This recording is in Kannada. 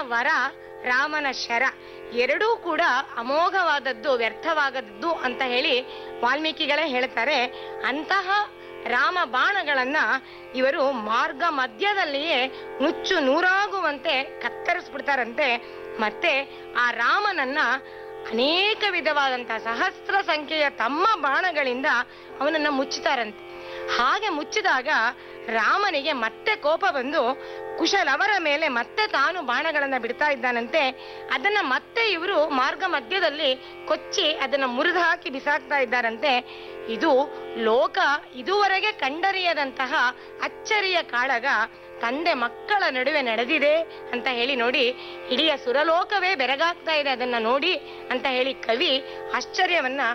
ವರ ರಾಮನ ಶರ ಎರಡೂ ಕೂಡ ಅಮೋಘವಾದದ್ದು ವ್ಯರ್ಥವಾದದ್ದು ಅಂತ ಹೇಳಿ ವಾಲ್ಮೀಕಿಗಳೇ ಹೇಳ್ತಾರೆ ಅಂತಹ ರಾಮ ಬಾಣಗಳನ್ನ ಇವರು ಮಾರ್ಗ ಮಧ್ಯದಲ್ಲಿಯೇ ನುಚ್ಚು ನೂರಾಗುವಂತೆ ಕತ್ತರಿಸ್ಬಿಡ್ತಾರಂತೆ ಮತ್ತೆ ಆ ರಾಮನನ್ನ ಅನೇಕ ವಿಧವಾದಂತಹ ಸಹಸ್ರ ಸಂಖ್ಯೆಯ ತಮ್ಮ ಬಾಣಗಳಿಂದ ಅವನನ್ನ ಮುಚ್ಚುತ್ತಾರಂತೆ ಹಾಗೆ ಮುಚ್ಚಿದಾಗ ರಾಮನಿಗೆ ಮತ್ತೆ ಕೋಪ ಬಂದು ಕುಶಲವರ ಮೇಲೆ ಮತ್ತೆ ತಾನು ಬಾಣಗಳನ್ನ ಬಿಡ್ತಾ ಇದ್ದಾನಂತೆ ಅದನ್ನ ಮತ್ತೆ ಇವರು ಮಾರ್ಗ ಮಧ್ಯದಲ್ಲಿ ಕೊಚ್ಚಿ ಅದನ್ನ ಮುರಿದು ಹಾಕಿ ಬಿಸಾಕ್ತಾ ಇದ್ದಾರಂತೆ ಇದು ಲೋಕ ಇದುವರೆಗೆ ಕಂಡರಿಯದಂತಹ ಅಚ್ಚರಿಯ ಕಾಳಗ ತಂದೆ ಮಕ್ಕಳ ನಡುವೆ ನಡೆದಿದೆ ಅಂತ ಹೇಳಿ ನೋಡಿ ಇಡೀ ಸುರಲೋಕವೇ ಬೆರಗಾಗ್ತಾ ಇದೆ ಅದನ್ನ ನೋಡಿ ಅಂತ ಹೇಳಿ ಕವಿ ಆಶ್ಚರ್ಯವನ್ನ